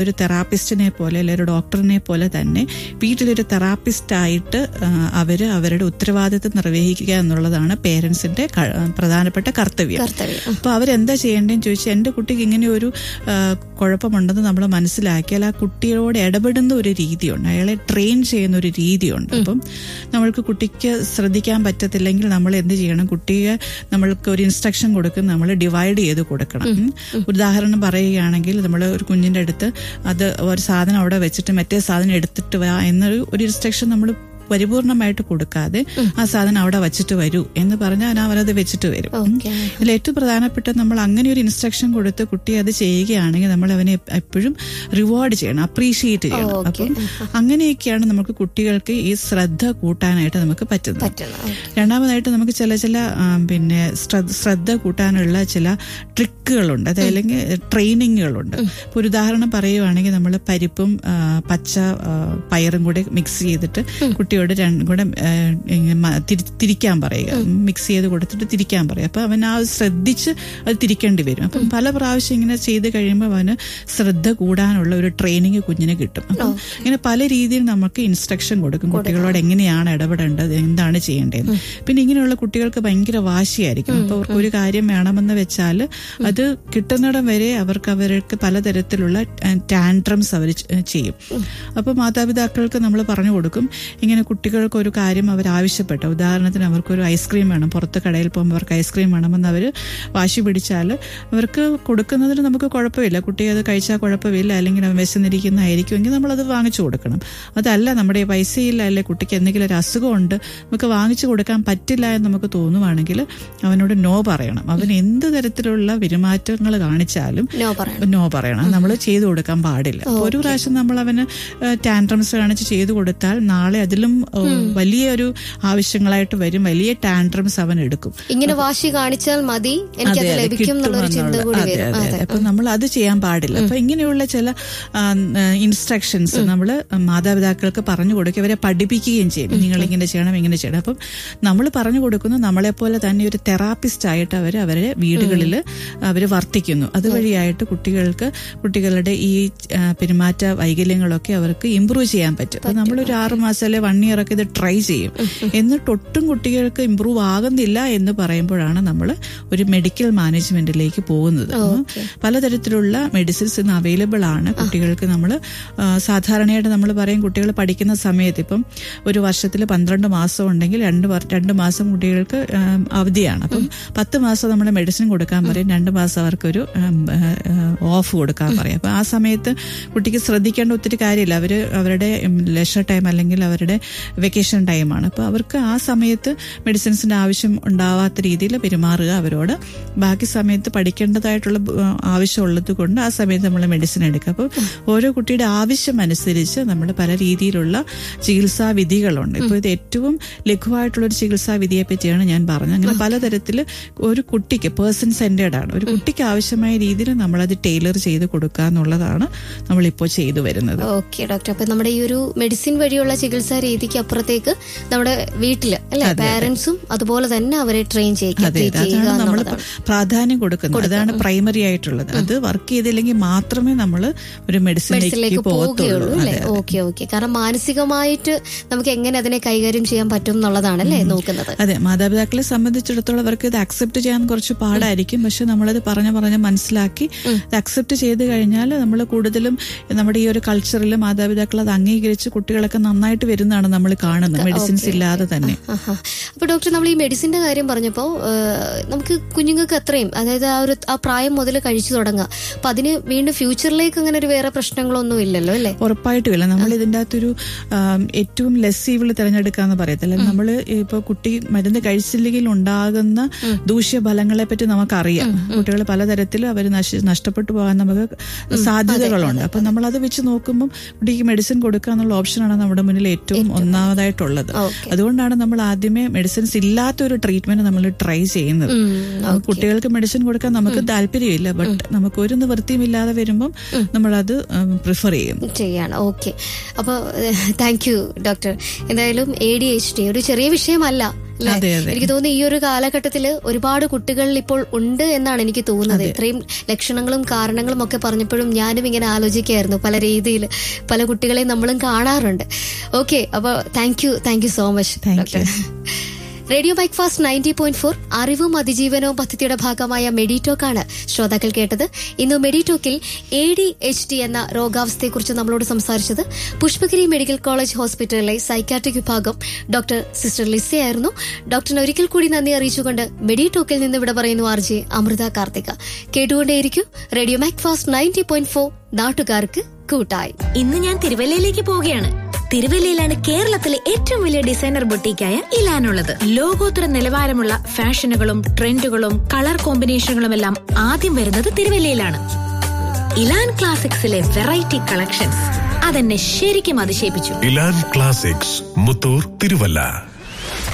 ഒരു തെറാപ്പിസ്റ്റിനെ പോലെ അല്ലെങ്കിൽ ഒരു ഡോക്ടറിനെ പോലെ തന്നെ വീട്ടിലൊരു തെറാപ്പിസ്റ്റ് ആയിട്ട് അവർ അവരുടെ ഉത്തരവാദിത്വം നിർവഹിക്കുക എന്നുള്ളതാണ് പേരൻസിന്റെ ക- പ്രധാനപ്പെട്ട കർത്തവ്യം കർത്തവ്യം അപ്പോൾ അവരെന്താ ചെയ്യേണ്ടതെന്ന് ചോദിച്ചാൽ എൻ്റെ കുട്ടിക്ക് ഇങ്ങനെ ഒരു ആ, കുഴപ്പമുണ്ടെന്ന് നമ്മൾ മനസ്സിലാക്കിയാൽ ആ കുട്ടിയോട് ഇടപെടുന്ന ഒരു രീതിയുണ്ട് അയാളെ ട്രെയിൻ ചെയ്യുന്ന ഒരു രീതിയുണ്ട് അപ്പം നമ്മൾക്ക് കുട്ടിക്ക് ശ്രദ്ധിക്കാൻ പറ്റത്തില്ലെങ്കിൽ നമ്മൾ എന്ത് ചെയ്യണം കുട്ടിയെ നമ്മൾക്ക് ഒരു ഇൻസ്ട്രക്ഷൻ കൊടുക്കും നമ്മൾ ഡിവൈഡ് ചെയ്ത് കൊടുക്കണം ഉം. ഉദാഹരണം പറയുകയാണെങ്കിൽ നമ്മൾ ഒരു കുഞ്ഞിന്റെ അടുത്ത് അത് ഒരു സാധനം അവിടെ വെച്ചിട്ട് മറ്റേ സാധനം എടുത്തിട്ട് വാ എന്നൊരു ഒരു ഇൻസ്ട്രക്ഷൻ നമ്മൾ പരിപൂർണമായിട്ട് കൊടുക്കാതെ ആ സാധനം അവിടെ വച്ചിട്ട് വരൂ എന്ന് പറഞ്ഞാൽ അവനത് വെച്ചിട്ട് വരും ഉം. ഓക്കെ ഇതിൽ ഏറ്റവും പ്രധാനപ്പെട്ട നമ്മൾ അങ്ങനെ ഒരു ഇൻസ്ട്രക്ഷൻ കൊടുത്ത് കുട്ടി അത് ചെയ്യുകയാണെങ്കിൽ നമ്മൾ അവനെ എപ്പോഴും റിവാർഡ് ചെയ്യണം അപ്രീഷിയേറ്റ് ചെയ്യണം ഓക്കെ. അപ്പം അങ്ങനെയൊക്കെയാണ് നമുക്ക് കുട്ടികൾക്ക് ഈ ശ്രദ്ധ കൂട്ടാനായിട്ട് നമുക്ക് പറ്റുന്നത് പറ്റണം ഓക്കെ. രണ്ടാമതായിട്ട് നമുക്ക് ചില ചില ആ, പിന്നെ ശ്രദ്ധ ശ്രദ്ധ കൂട്ടാനുള്ള ചില ട്രിക്കുകളുണ്ട് അത് അല്ലെങ്കിൽ ട്രെയിനിങ്ങുകളുണ്ട് ഇപ്പൊ ഒരു ഉദാഹരണം പറയുവാണെങ്കിൽ നമ്മൾ പരിപ്പും ആ, പച്ച ആ, പയറും കൂടെ മിക്സ് ചെയ്തിട്ട് കുട്ടിയോട് രണ്ടും കൂടെ ആ, ഇങ്ങനെ മ- തിരി- തിരിക്കാൻ പറയുക മിക്സ് ചെയ്ത് കൊടുത്തിട്ട് തിരിക്കാൻ പറയുക അപ്പൊ അവൻ ആ ശ്രദ്ധിച്ച് അത് തിരിക്കേണ്ടി വരും അപ്പം പല പ്രാവശ്യം ഇങ്ങനെ ചെയ്ത് കഴിയുമ്പോൾ അവന് ശ്രദ്ധ കൂടാനുള്ള ഒരു ട്രെയിനിങ് കുഞ്ഞിന് കിട്ടും അപ്പം ഇങ്ങനെ പല രീതിയിൽ നമുക്ക് ഇൻസ്ട്രക്ഷൻ കൊടുക്കും കുട്ടികളോട് എങ്ങനെയാണ് ഇടപെടേണ്ടത് എന്താണ് ചെയ്യേണ്ടത് പിന്നെ ഇങ്ങനെയുള്ള കുട്ടികൾക്ക് ഭയങ്കര വാശിയായിരിക്കും അപ്പൊ അവർക്ക് ഒരു കാര്യം വേണമെന്ന് വെച്ചാൽ അത് കിട്ടുന്നിടം വരെ അവർക്ക് അവർക്ക് പലതരത്തിലുള്ള ടാൻട്രംസ് അവർ ചെയ്യും അപ്പൊ മാതാപിതാക്കൾക്ക് നമ്മൾ പറഞ്ഞു കൊടുക്കും ഇങ്ങനെ കുട്ടികൾക്ക് ഒരു കാര്യം അവർ ആവശ്യപ്പെട്ട ഉദാഹരണത്തിന് അവർക്കൊരു ഐസ്ക്രീം വേണം പുറത്ത് കടയിൽ പോകുമ്പോൾ അവർക്ക് ഐസ്ക്രീം വേണമെന്ന് അവർ വാശി പിടിച്ചാൽ അവർക്ക് കൊടുക്കുന്നതിന് നമുക്ക് കുഴപ്പമില്ല കുട്ടി അത് കഴിച്ചാൽ കുഴപ്പമില്ല അല്ലെങ്കിൽ അവൻ വിശന്നിരിക്കുന്നതായിരിക്കുമെങ്കിൽ നമ്മളത് വാങ്ങിച്ചു കൊടുക്കണം അതല്ല നമ്മുടെ പൈസയില്ല അല്ലെ കുട്ടിക്ക് എന്തെങ്കിലും ഒരു അസുഖമുണ്ട് നമുക്ക് വാങ്ങിച്ചു കൊടുക്കാൻ പറ്റില്ല എന്ന് നമുക്ക് തോന്നുവാണെങ്കിൽ അവനോട് നോ പറയണം അവൻ എന്ത് തരത്തിലുള്ള പെരുമാറ്റങ്ങൾ കാണിച്ചാലും നോ പറയണം നോ പറയണം നമ്മൾ ചെയ്തു കൊടുക്കാൻ പാടില്ല അപ്പൊ ഒരു പ്രാവശ്യം നമ്മൾ അവന് ടാൻട്രംസ് കാണിച്ച് ചെയ്തു കൊടുത്താൽ നാളെ അതിലും ഏഹ്, വലിയൊരു ആവശ്യങ്ങളായിട്ട് വരും വലിയ ടാൻട്രംസ് അവൻ എടുക്കും ഇങ്ങനെ വാശി കാണിച്ചാൽ മതി എനിക്കത് അതെ, അതെ, ലഭിക്കും എന്നുള്ളൊരു ചിന്ത കിട്ടുമെന്നുള്ള- കൂടി അതെ, വരും അതെ, അതെ അതെ. അപ്പൊ നമ്മൾ അത് ചെയ്യാൻ പാടില്ല അപ്പൊ ഇങ്ങനെയുള്ള ചില ഇൻസ്ട്രക്ഷൻസ് നമ്മൾ മാതാപിതാക്കൾക്ക് പറഞ്ഞു കൊടുക്കുക ഇവരെ പഠിപ്പിക്കുകയും ചെയ്യും നിങ്ങൾ ഇങ്ങനെ ചെയ്യണം ഇങ്ങനെ ചെയ്യണം അപ്പം നമ്മൾ പറഞ്ഞു കൊടുക്കുന്നു നമ്മളെ പോലെ തന്നെ ഒരു തെറാപ്പിസ്റ്റ് ആയിട്ട് അവർ അവരെ വീടുകളിൽ അവർ വർത്തിക്കുന്നു അതുവഴിയായിട്ട് കുട്ടികൾക്ക് കുട്ടികളുടെ ഈ ആ, പെരുമാറ്റ വൈകല്യങ്ങളൊക്കെ അവർക്ക് ഇമ്പ്രൂവ് ചെയ്യാൻ പറ്റും അപ്പൊ നമ്മളൊരു ആറ് മാസം അല്ലെ വൺ ഇയർ ഒക്കെ ഇത് ട്രൈ ചെയ്യും എന്നിട്ട് ഒട്ടും കുട്ടികൾക്ക് ഇമ്പ്രൂവ് ആകുന്നില്ല എന്ന് പറയുമ്പോഴാണ് നമ്മൾ ഒരു മെഡിക്കൽ മാനേജ്മെന്റിലേക്ക് പോകുന്നത് ഉം. പലതരത്തിലുള്ള മെഡിസിൻസ് ഇന്ന് അവൈലബിൾ ആണ് കുട്ടികൾക്ക് നമ്മൾ സാധാരണയായിട്ട് നമ്മൾ പറയും കുട്ടികൾ പഠിക്കുന്ന സമയത്ത് ഇപ്പം ഒരു വർഷത്തിൽ പന്ത്രണ്ട് മാസം ഉണ്ടെങ്കിൽ രണ്ട് വർ- രണ്ട് മാസം കുട്ടികൾക്ക് ഉം, അവധിയാണ് അപ്പം പത്ത് മാസം നമ്മൾ മെഡിസിൻ കൊടുക്കാൻ പറയും രണ്ട് മാസം അവർക്കൊരു ഓഫ് കൊടുക്കാൻ പറയും അപ്പൊ ആ സമയത്ത് കുട്ടിക്ക് ശ്രദ്ധിക്കേണ്ട ഒത്തിരി കാര്യമില്ല അവര് അവരുടെ ലെഷർ ടൈം അല്ലെങ്കിൽ അവരുടെ വെക്കേഷൻ ടൈമാണ് അപ്പൊ അവർക്ക് ആ സമയത്ത് മെഡിസിൻസിന്റെ ആവശ്യം ഉണ്ടാവാത്ത രീതിയിൽ പെരുമാറുക അവരോട് ബാക്കി സമയത്ത് പഠിക്കേണ്ടതായിട്ടുള്ള ആ, ആവശ്യമുള്ളത് കൊണ്ട് ആ സമയത്ത് നമ്മൾ മെഡിസിൻ എടുക്കുക അപ്പോൾ ഓരോ കുട്ടിയുടെ ആവശ്യം അനുസരിച്ച് നമ്മൾ പല രീതിയിലുള്ള ചികിത്സാ വിധികളുണ്ട് ഇപ്പോൾ ഇത് ഏറ്റവും ലഘുവായിട്ടുള്ള ഒരു ചികിത്സാ വിധിയെ പറ്റിയാണ് ഞാൻ പറഞ്ഞത് അങ്ങനെ പലതരത്തിൽ ഒരു കുട്ടിക്ക് പേഴ്സൺ സെന്റേഡ് ആണ് ഒരു കുട്ടിക്ക് ആവശ്യമായ രീതിയിൽ നമ്മളത് ടൈലർ ചെയ്ത് കൊടുക്കുക എന്നുള്ളതാണ് നമ്മളിപ്പോൾ ചെയ്തു വരുന്നത് ഓക്കെ ഡോക്ടർ അപ്പൊ നമ്മുടെ ഈ ഒരു മെഡിസിൻ വഴിയുള്ള ചികിത്സാ രീതിക്ക് അപ്പുറത്തേക്ക് നമ്മുടെ വീട്ടില് അല്ലെ പാരന്റ്സും അതുപോലെ തന്നെ അവരെ ട്രെയിൻ ചെയ്യുക അതെ treat അതെ. ചെയ്യുക അതാണ് നമ്മൾ എന്നുള്ളതാണ് പ്രാധാന്യം കൊടുക്കുന്നത് അതാണ് പ്രൈമറി ആയിട്ടുള്ളത് അത് വർക്ക് ചെയ്തില്ലെങ്കിൽ മാത്രമേ നമ്മൾ ഒരു മെഡിസിനിലേക്ക് മെഡിസിനിലേക്ക് പോകത്തുള്ളൂ പോവുകയുള്ളൂ അല്ലെ ഓക്കെ ഓക്കെ കാരണം മാനസികമായിട്ട് നമുക്ക് എങ്ങനെ അതിനെ കൈകാര്യം ചെയ്യാൻ പറ്റും എന്നുള്ളതാണ് അല്ലേ നോക്കുന്നത് അതെ മാതാപിതാക്കളെ സംബന്ധിച്ചിടത്തോളം അവർക്ക് ഇത് അക്സെപ്റ്റ് ചെയ്യാൻ കുറച്ച് പാടായിരിക്കും പക്ഷെ നമ്മളത് പറഞ്ഞ് പറഞ്ഞ് മനസ്സിലാക്കി ഇത് അക്സെപ്റ്റ് ചെയ്ത് കഴിഞ്ഞാൽ നമ്മൾ കൂടുതലും നമ്മുടെ ഈ ഒരു കൾച്ചറിൽ മാതാപിതാക്കൾ അത് അംഗീകരിച്ച് കുട്ടികളൊക്കെ നന്നായിട്ട് വരുന്നതാണ് നമ്മൾ കാണുന്നത് മെഡിസിൻസ് ഇല്ലാതെ തന്നെ ആഹാ. അപ്പൊ ഡോക്ടർ നമ്മൾ ഈ മെഡിസിന്റെ കാര്യം പറഞ്ഞപ്പോ ഏഹ്, നമുക്ക് കുഞ്ഞുങ്ങൾക്ക് അത്രയും അതായത് ആ ഒരു ആ പ്രായം മുതൽ കഴിച്ചു തുടങ്ങുക അപ്പൊ അതിന് വീണ്ടും ഫ്യൂച്ചറിലേക്ക് അങ്ങനെ ഒരു വേറെ പ്രശ്നങ്ങളൊന്നും ഇല്ലല്ലോ അല്ലേ ഉറപ്പായിട്ടുമില്ല നമ്മൾ ഇതിൻ്റെ അകത്തൊരു ആം, ഏറ്റവും ലെസ് ഈവിൾ തിരഞ്ഞെടുക്കാന്ന് പറയത്തില്ല നമ്മൾ ഇപ്പൊ കുട്ടി മരുന്ന് കഴിച്ചില്ലെങ്കിൽ ഉണ്ടാകുന്ന ദൂഷ്യഫലങ്ങളെ പറ്റി നമുക്കറിയാം കുട്ടികൾ പലതരത്തിൽ അവർ നഷ്ടപ്പെട്ടു പോകാൻ നമുക്ക് സാധ്യതകളുണ്ട് അപ്പൊ നമ്മൾ അത് വെച്ച് നോക്കുമ്പോൾ കുട്ടിക്ക് മെഡിസിൻ കൊടുക്കുക എന്നുള്ള ഓപ്ഷനാണ് നമ്മുടെ മുന്നിൽ ഏറ്റവും ഒന്നാമതായിട്ടുള്ളത് ഓക്കെ അതുകൊണ്ടാണ് നമ്മൾ ആദ്യമേ മെഡിസിൻസ് ഇല്ലാത്ത ഒരു ട്രീറ്റ്മെന്റ് നമ്മൾ ട്രൈ ചെയ്യുന്നത് കുട്ടികൾക്ക് മെഡിസിൻ കൊടുക്കാൻ നമുക്ക് താല്പര്യമില്ല ബട്ട് നമുക്ക് ഒരു നിവൃത്തിയും ഇല്ലാതെ വരുമ്പം നമ്മളത് പ്രിഫർ ചെയ്യും ചെയ്യാണ് ഓക്കെ അപ്പോൾ താങ്ക് യു ഡോക്ടർ എന്തായാലും എ ഡി എച്ച് ഡി ഒരു ചെറിയ വിഷയമല്ല അല്ലേ? അതെ, അതെ. എനിക്ക് തോന്നുന്നു ഈ ഒരു കാലഘട്ടത്തിൽ ഒരുപാട് കുട്ടികൾ ഇപ്പോൾ ഉണ്ട് എന്നാണ് എനിക്ക് തോന്നുന്നത് ഇത്രയും ലക്ഷണങ്ങളും കാരണങ്ങളും ഒക്കെ പറഞ്ഞപ്പോഴും ഞാനും ഇങ്ങനെ ആലോചിക്കായിരുന്നു പല രീതിയിൽ പല കുട്ടികളെയും നമ്മളും കാണാറുണ്ട് ഓക്കെ അപ്പൊ thank you thank you so much Thank you. Radio bike fast ninety point four അറിവും അതിജീവനവും പദ്ധതിയുടെ ഭാഗമായ മെഡിറ്റോക്കാണ് ശ്രോതാക്കൾ കേട്ടത് ഇന്ന് മെഡിറ്റോക്കിൽ എ ഡി എച്ച് ഡി എന്ന രോഗാവസ്ഥയെക്കുറിച്ച് നമ്മളോട് സംസാരിച്ചത് പുഷ്പഗിരി മെഡിക്കൽ കോളേജ് ഹോസ്പിറ്റലിലെ സൈക്കാട്രിക് വിഭാഗം ഡോക്ടർ സിസ്റ്റർ ലിസയായിരുന്നു ഡോക്ടറിന് ഒരിക്കൽ കൂടി നന്ദി അറിയിച്ചുകൊണ്ട് മെഡിറ്റോക്കിൽ നിന്ന് ഇവിടെ പറയുന്നു ആർ ജെ അമൃത കാർത്തിക കേട്ടുകൊണ്ടേയിരിക്കും radio Mac fast ninety point four നാട്ടുകാർക്ക് കൂട്ടായി ഇന്ന് ഞാൻ തിരുവല്ലയിലേക്ക് പോവുകയാണ് തിരുവല്ലയിലാണ് കേരളത്തിലെ ഏറ്റവും വലിയ ഡിസൈനർ ബൊട്ടീക്കായ ഇലാനുള്ളത് ലോകോത്തര നിലവാരമുള്ള ഫാഷനുകളും ട്രെൻഡുകളും കളർ കോമ്പിനേഷനുകളും എല്ലാം ആദ്യം വരുന്നത് തിരുവല്ലയിലാണ് ഇലാൻ ക്ലാസിക്സിലെ വെറൈറ്റി കളക്ഷൻസ് അതെന്നെ ശരിക്കും അതിശയിപ്പിച്ചു ഇലാൻ ക്ലാസിക്സ് മുത്തൂർ തിരുവല്ല